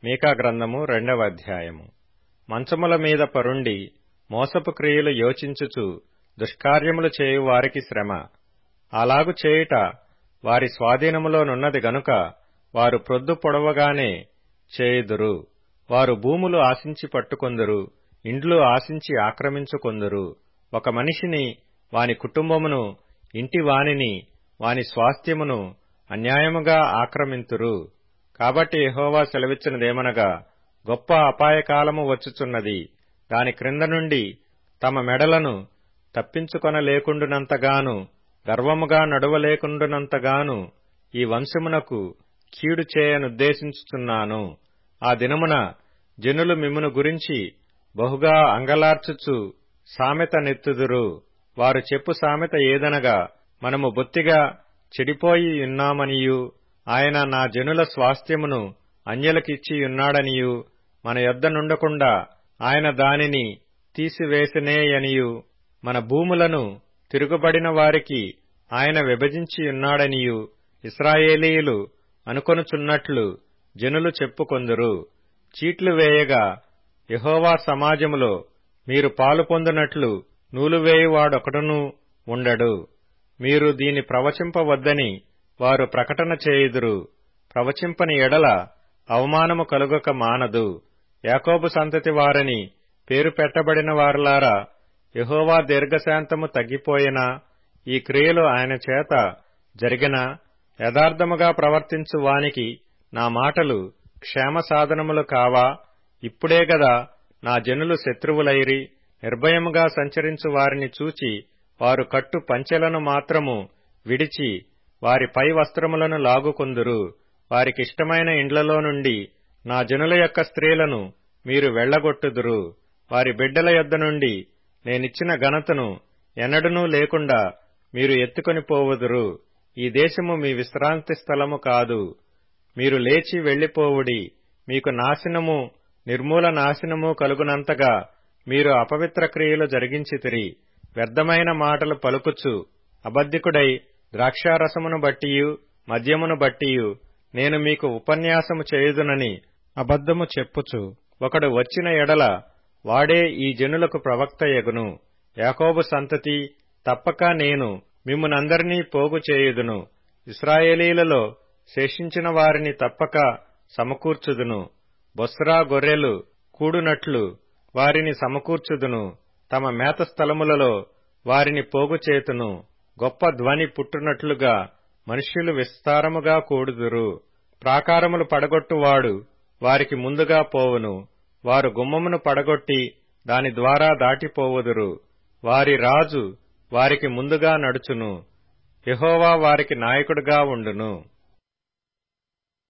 మీకా గ్రంథము రెండవ అధ్యాయము మంచముల మీద పరుండి మోసపు క్రియలు యోచించుచు దుష్కార్యములు చేయు వారికి శ్రమ అలాగు చేయుట వారి స్వాధీనములోనున్నది గనుక వారు ప్రొద్దు పొడవగానే చేయుదురు వారు భూములు ఆశించి పట్టుకొందురు ఇండ్లు ఆశించి ఆక్రమించుకొందురు ఒక మనిషిని వాని కుటుంబమును ఇంటి వానిని వాని స్వాస్థ్యమును అన్యాయముగా ఆక్రమింతురు కాబట్టి యెహోవా సెలవిచ్చినదేమనగా గొప్ప అపాయకాలము వచ్చుచున్నది దాని క్రింద నుండి తమ మెడలను తప్పించుకొనలేకుండునంతగాను గర్వముగా నడువలేకుండునంతగాను ఈ వంశమునకు కీడు చేయనుద్దేశించుచున్నాను ఆ దినమున జనులు మిమ్మును గురించి బహుగా అంగలార్చుచు సామెత నెత్తుదురు వారు చెప్పు సామెత ఏదనగా మనము బొత్తిగా చెడిపోయి ఉన్నామనియు ఆయన నా జనుల స్వాస్థ్యమును అన్యులకిచ్చియున్నాడనియు మన యొద్ద నుండకుండా ఆయన దానిని తీసివేసినేయనియు మన భూములను తిరుగుబడిన వారికి ఆయన విభజించియున్నాడనియు ఇస్రాయేలీయులు అనుకొనుచున్నట్లు జనులు చెప్పుకొందురు చీట్లు వేయగా యహోవా సమాజములో మీరు పాలు పొందునట్లు నూలువేయువాడొకడునూ ఉండడు మీరు దీని ప్రవచింపవద్దని వారు ప్రకటన చేయుదురు ప్రవచింపని ఎడల అవమానము కలుగక మానదు యాకోబు సంతతి వారని పేరు పెట్టబడిన వారలారా యహోవా దీర్ఘశాంతము తగ్గిపోయినా ఈ క్రియలు ఆయన చేత జరిగిన యథార్థముగా ప్రవర్తించు వానికి నా మాటలు క్షేమ సాధనములు కావా ఇప్పుడే గదా నా జనులు శత్రువులైరి నిర్భయముగా సంచరించు వారిని చూచి వారు కట్టు పంచెలను మాత్రము విడిచి వారి పై వస్త్రములను లాగుకొందురు వారికిష్టమైన ఇండ్లలో నుండి నా జనుల యొక్క స్త్రీలను మీరు వెళ్లగొట్టుదురు వారి బిడ్డల యొద్ద నుండి నేనిచ్చిన ఘనతను ఎన్నడనూ లేకుండా మీరు ఎత్తుకొని పోవుదురు ఈ దేశము మీ విశ్రాంతి స్థలము కాదు మీరు లేచి వెళ్లిపోవుడి మీకు నాశనము నిర్మూల నాశనము కలుగునంతగా మీరు అపవిత్ర క్రియలు జరిగించితిరి వ్యర్థమైన మాటలు పలుకుచు అబద్ధికుడై ద్రాక్షారసమును బట్టియు మద్యమును బట్టియు నేను మీకు ఉపన్యాసము చేయుదునని అబద్ధము చెప్పుచు ఒకడు వచ్చిన ఎడల వాడే ఈ జనులకు ప్రవక్త ఎగును యాకోబు సంతతి తప్పక నేను మిమ్మునందరినీ పోగు చేయుదును ఇస్రాయేలీలలో శేషించిన వారిని తప్పక సమకూర్చుదును బొస్రా గొర్రెలు కూడునట్లు వారిని సమకూర్చుదును తమ మేత స్థలములలో వారిని పోగు చేతును గొప్ప ధ్వని పుట్టునట్లుగా మనుష్యులు విస్తారముగా కూడుదురు ప్రాకారములు పడగొట్టువాడు వారికి ముందుగా పోవును వారు గుమ్మమును పడగొట్టి దాని ద్వారా దాటిపోవుదురు వారి రాజు వారికి ముందుగా నడుచును యహోవా వారికి నాయకుడుగా ఉండును